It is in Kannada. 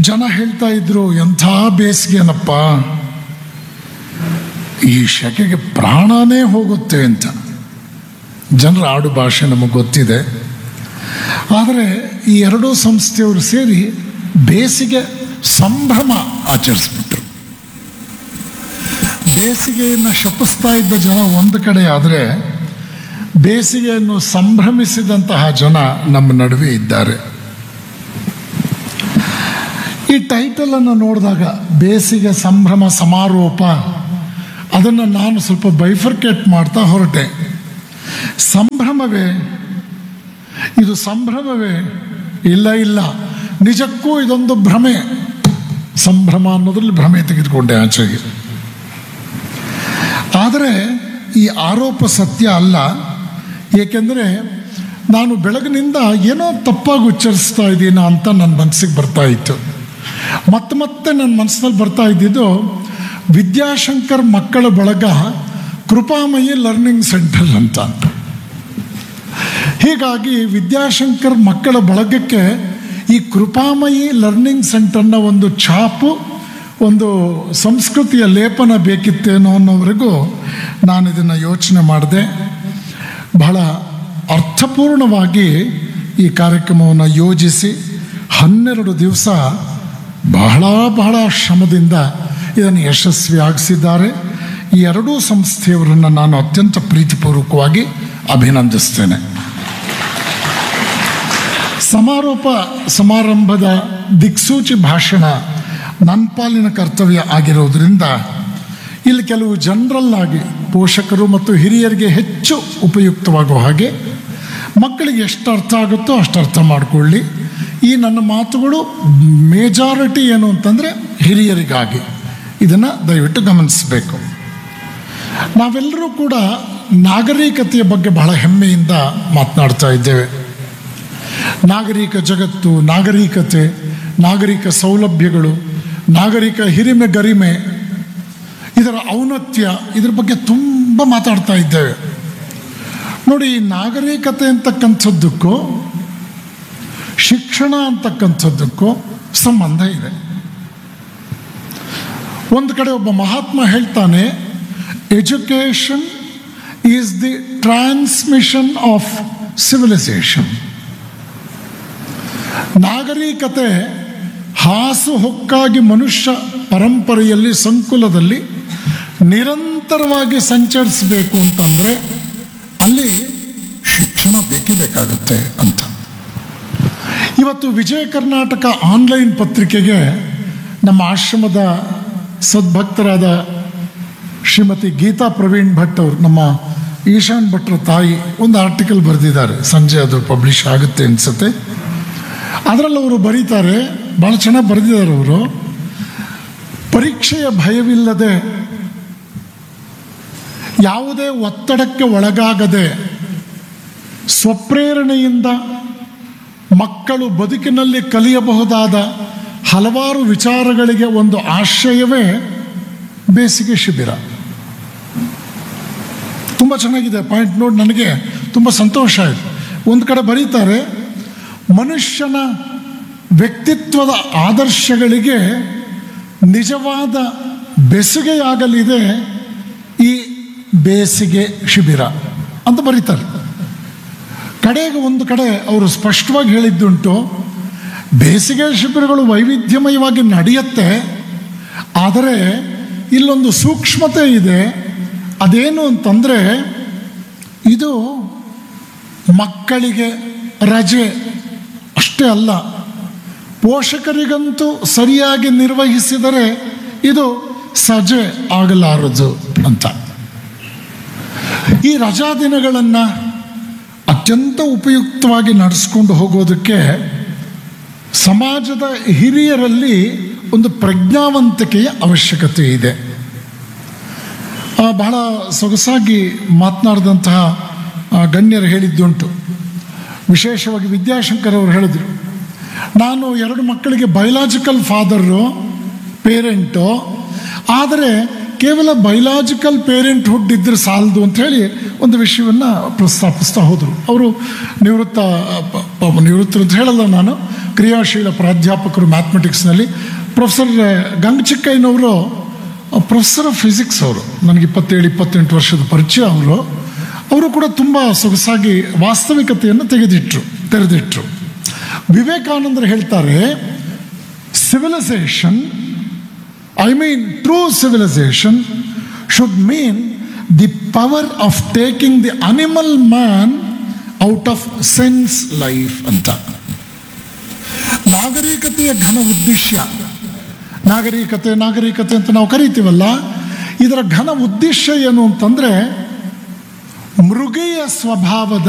ಜನ ಹೇಳ್ತಾ ಇದ್ರು ಎಂಥ ಬೇಸಿಗೆನಪ್ಪ ಈ ಶೆಕೆಗೆ ಪ್ರಾಣನೇ ಹೋಗುತ್ತೆ ಅಂತ ಜನರ ಆಡು ಭಾಷೆ ನಮಗೆ ಗೊತ್ತಿದೆ ಆದರೆ ಈ ಎರಡೂ ಸಂಸ್ಥೆಯವರು ಸೇರಿ ಬೇಸಿಗೆ ಸಂಭ್ರಮ ಆಚರಿಸ್ಬಿಟ್ರು ಬೇಸಿಗೆಯನ್ನು ಶಪಿಸ್ತಾ ಇದ್ದ ಜನ ಒಂದು ಕಡೆ ಆದರೆ ಬೇಸಿಗೆಯನ್ನು ಸಂಭ್ರಮಿಸಿದಂತಹ ಜನ ನಮ್ಮ ನಡುವೆ ಇದ್ದಾರೆ ಈ ಟೈಟಲ್ ಅನ್ನು ನೋಡಿದಾಗ ಬೇಸಿಗೆ ಸಂಭ್ರಮ ಸಮಾರೋಪ ಅದನ್ನು ನಾನು ಸ್ವಲ್ಪ ಬೈಫರ್ಕೇಟ್ ಮಾಡ್ತಾ ಹೊರಟೆ ಸಂಭ್ರಮವೇ ಇದು ಸಂಭ್ರಮವೇ ಇಲ್ಲ ಇಲ್ಲ ನಿಜಕ್ಕೂ ಇದೊಂದು ಭ್ರಮೆ ಸಂಭ್ರಮ ಅನ್ನೋದ್ರಲ್ಲಿ ಭ್ರಮೆ ತೆಗೆದುಕೊಂಡೆ ಆಚೆಗೆ ಆದರೆ ಈ ಆರೋಪ ಸತ್ಯ ಅಲ್ಲ ಏಕೆಂದರೆ ನಾನು ಬೆಳಗಿನಿಂದ ಏನೋ ತಪ್ಪಾಗಿ ಉಚ್ಚರಿಸ್ತಾ ಇದ್ದೀನ ಅಂತ ನನ್ನ ಮನಸ್ಸಿಗೆ ಬರ್ತಾ ಇತ್ತು ಮತ್ತೆ ಮತ್ತೆ ನನ್ನ ಮನಸ್ಸಿನಲ್ಲಿ ಬರ್ತಾ ಇದ್ದಿದ್ದು ವಿದ್ಯಾಶಂಕರ್ ಮಕ್ಕಳ ಬಳಗ ಕೃಪಾಮಯಿ ಲರ್ನಿಂಗ್ ಸೆಂಟರ್ ಅಂತ ಹೀಗಾಗಿ ವಿದ್ಯಾಶಂಕರ್ ಮಕ್ಕಳ ಬಳಗಕ್ಕೆ ಈ ಕೃಪಾಮಯಿ ಲರ್ನಿಂಗ್ ಸೆಂಟರ್ನ ಒಂದು ಛಾಪು ಒಂದು ಸಂಸ್ಕೃತಿಯ ಲೇಪನ ಬೇಕಿತ್ತೇನೋ ಅನ್ನೋವರೆಗೂ ನಾನು ಇದನ್ನು ಯೋಚನೆ ಮಾಡಿದೆ ಬಹಳ ಅರ್ಥಪೂರ್ಣವಾಗಿ ಈ ಕಾರ್ಯಕ್ರಮವನ್ನು ಯೋಜಿಸಿ ಹನ್ನೆರಡು ದಿವಸ ಬಹಳ ಬಹಳ ಶ್ರಮದಿಂದ ಇದನ್ನು ಯಶಸ್ವಿಯಾಗಿಸಿದ್ದಾರೆ ಈ ಎರಡೂ ಸಂಸ್ಥೆಯವರನ್ನು ನಾನು ಅತ್ಯಂತ ಪ್ರೀತಿಪೂರ್ವಕವಾಗಿ ಅಭಿನಂದಿಸ್ತೇನೆ ಸಮಾರೋಪ ಸಮಾರಂಭದ ದಿಕ್ಸೂಚಿ ಭಾಷಣ ನನ್ನ ಪಾಲಿನ ಕರ್ತವ್ಯ ಆಗಿರೋದ್ರಿಂದ ಇಲ್ಲಿ ಕೆಲವು ಜನರಲ್ ಆಗಿ ಪೋಷಕರು ಮತ್ತು ಹಿರಿಯರಿಗೆ ಹೆಚ್ಚು ಉಪಯುಕ್ತವಾಗುವ ಹಾಗೆ ಮಕ್ಕಳಿಗೆ ಎಷ್ಟು ಅರ್ಥ ಆಗುತ್ತೋ ಅಷ್ಟು ಅರ್ಥ ಮಾಡಿಕೊಳ್ಳಿ ಈ ನನ್ನ ಮಾತುಗಳು ಮೇಜಾರಿಟಿ ಏನು ಅಂತಂದರೆ ಹಿರಿಯರಿಗಾಗಿ ಇದನ್ನು ದಯವಿಟ್ಟು ಗಮನಿಸಬೇಕು ನಾವೆಲ್ಲರೂ ಕೂಡ ನಾಗರಿಕತೆಯ ಬಗ್ಗೆ ಬಹಳ ಹೆಮ್ಮೆಯಿಂದ ಮಾತನಾಡ್ತಾ ಇದ್ದೇವೆ ನಾಗರಿಕ ಜಗತ್ತು ನಾಗರಿಕತೆ ನಾಗರಿಕ ಸೌಲಭ್ಯಗಳು ನಾಗರಿಕ ಹಿರಿಮೆ ಗರಿಮೆ ಇದರ ಔನ್ನತ್ಯ ಇದ್ರ ಬಗ್ಗೆ ತುಂಬ ಮಾತಾಡ್ತಾ ಇದ್ದೇವೆ ನೋಡಿ ಈ ನಾಗರಿಕತೆ ಅಂತಕ್ಕಂಥದ್ದಕ್ಕೂ ಶಿಕ್ಷಣ ಅಂತಕ್ಕಂಥದ್ದಕ್ಕೂ ಸಂಬಂಧ ಇದೆ ಒಂದು ಕಡೆ ಒಬ್ಬ ಮಹಾತ್ಮ ಹೇಳ್ತಾನೆ education is the transmission of civilization ನಾಗರಿಕತೆ ಹಾಸು ಹೊಕ್ಕಾಗಿ ಮನುಷ್ಯ ಪರಂಪರೆಯಲ್ಲಿ ಸಂಕುಲದಲ್ಲಿ ನಿರಂತರವಾಗಿ ಸಂಚರಿಸಬೇಕು ಅಂತಂದರೆ ಅಲ್ಲಿ ಶಿಕ್ಷಣ ಬೇಕೇ ಬೇಕಾಗುತ್ತೆ ಅಂತ ಇವತ್ತು ವಿಜಯ ಕರ್ನಾಟಕ ಆನ್ಲೈನ್ ಪತ್ರಿಕೆಗೆ ನಮ್ಮ ಆಶ್ರಮದ ಸದ್ಭಕ್ತರಾದ ಶ್ರೀಮತಿ ಗೀತಾ ಪ್ರವೀಣ್ ಭಟ್ ಅವರು ನಮ್ಮ ಈಶಾನ್ ಭಟ್ರ ತಾಯಿ ಒಂದು ಆರ್ಟಿಕಲ್ ಬರೆದಿದ್ದಾರೆ ಸಂಜೆ ಅದು ಪಬ್ಲಿಷ್ ಆಗುತ್ತೆ ಅನ್ಸುತ್ತೆ ಅದರಲ್ಲಿ ಅವರು ಬರೀತಾರೆ ಭಾಳ ಚೆನ್ನಾಗಿ ಬರೆದಿದ್ದಾರೆ ಅವರು ಪರೀಕ್ಷೆಯ ಭಯವಿಲ್ಲದೆ ಯಾವುದೇ ಒತ್ತಡಕ್ಕೆ ಒಳಗಾಗದೆ ಸ್ವಪ್ರೇರಣೆಯಿಂದ ಮಕ್ಕಳು ಬದುಕಿನಲ್ಲಿ ಕಲಿಯಬಹುದಾದ ಹಲವಾರು ವಿಚಾರಗಳಿಗೆ ಒಂದು ಆಶ್ರಯವೇ ಬೇಸಿಗೆ ಶಿಬಿರ ತುಂಬ ಚೆನ್ನಾಗಿದೆ ಪಾಯಿಂಟ್ ನೋಡಿ ನನಗೆ ತುಂಬ ಸಂತೋಷ ಆಯಿತು ಒಂದು ಕಡೆ ಬರೀತಾರೆ ಮನುಷ್ಯನ ವ್ಯಕ್ತಿತ್ವದ ಆದರ್ಶಗಳಿಗೆ ನಿಜವಾದ ಬೆಸುಗೆಯಾಗಲಿದೆ ಈ ಬೇಸಿಗೆ ಶಿಬಿರ ಅಂತ ಬರೀತಾರೆ ಕಡೆಗೆ ಒಂದು ಕಡೆ ಅವರು ಸ್ಪಷ್ಟವಾಗಿ ಹೇಳಿದ್ದುಂಟು ಬೇಸಿಗೆ ಶಿಬಿರಗಳು ವೈವಿಧ್ಯಮಯವಾಗಿ ನಡೆಯುತ್ತೆ ಆದರೆ ಇಲ್ಲೊಂದು ಸೂಕ್ಷ್ಮತೆ ಇದೆ ಅದೇನು ಅಂತಂದರೆ ಇದು ಮಕ್ಕಳಿಗೆ ರಜೆ ಅಷ್ಟೇ ಅಲ್ಲ ಪೋಷಕರಿಗಂತೂ ಸರಿಯಾಗಿ ನಿರ್ವಹಿಸಿದರೆ ಇದು ಸಜೆ ಆಗಲಾರದು ಅಂತ ಈ ರಜಾ ದಿನಗಳನ್ನು ಅತ್ಯಂತ ಉಪಯುಕ್ತವಾಗಿ ನಡೆಸ್ಕೊಂಡು ಹೋಗೋದಕ್ಕೆ ಸಮಾಜದ ಹಿರಿಯರಲ್ಲಿ ಒಂದು ಪ್ರಜ್ಞಾವಂತಿಕೆಯ ಅವಶ್ಯಕತೆ ಇದೆ ಆ, ಬಹಳ ಸೊಗಸಾಗಿ ಮಾತನಾಡಿದಂತಹ ಆ, ಗಣ್ಯರು ಹೇಳಿದ್ದುಂಟು ವಿಶೇಷವಾಗಿ ವಿದ್ಯಾಶಂಕರ್ ಅವರು ಹೇಳಿದರು ನಾನು ಎರಡು ಮಕ್ಕಳಿಗೆ ಬಯಲಾಜಿಕಲ್ ಫಾದರು ಪೇರೆಂಟು ಆದರೆ ಕೇವಲ ಬಯಲಾಜಿಕಲ್ ಪೇರೆಂಟ್ಹುಡ್ ಇದ್ರೆ ಸಾಲದು ಅಂತ ಹೇಳಿ ಒಂದು ವಿಷಯವನ್ನು ಪ್ರಸ್ತಾಪಿಸ್ತಾ ಹೋದರು ಅವರು ನಿವೃತ್ತ ಪ- ಪ- ನಿವೃತ್ತರು ಅಂತ ಹೇಳಲ್ಲ ನಾನು ಕ್ರಿಯಾಶೀಲ ಪ್ರಾಧ್ಯಾಪಕರು ಮ್ಯಾಥಮೆಟಿಕ್ಸ್ನಲ್ಲಿ ಪ್ರೊಫೆಸರ್ ಗಂಗಚಿಕ್ಕಯ್ಯನವರು ಪ್ರೊಫೆಸರ್ ಆಫ್ ಫಿಸಿಕ್ಸ್ ಅವರು ನನಗೆ ಇಪ್ಪತ್ತೇಳು ಇಪ್ಪತ್ತೆಂಟು ವರ್ಷದ ಪರಿಚಯ ಅವರು ಅವರು ಕೂಡ ತುಂಬ ಸೊಗಸಾಗಿ ವಾಸ್ತವಿಕತೆಯನ್ನು ತೆಗೆದಿಟ್ರು ತೆರೆದಿಟ್ರು ವಿವೇಕಾನಂದರು ಹೇಳ್ತಾರೆ civilization I mean true civilization should mean the power of taking the animal man out of sense life ಅಂತ ನಾಗರಿಕತೆಯ ಘನ ಉದ್ದೇಶ ನಾಗರಿಕತೆ ನಾಗರಿಕತೆ ಅಂತ ನಾವು ಕರಿತೀವಲ್ಲ ಇದರ ಘನ ಉದ್ದೇಶ ಏನು ಅಂತಂದ್ರೆ ಮೃಗೀಯ ಸ್ವಭಾವದ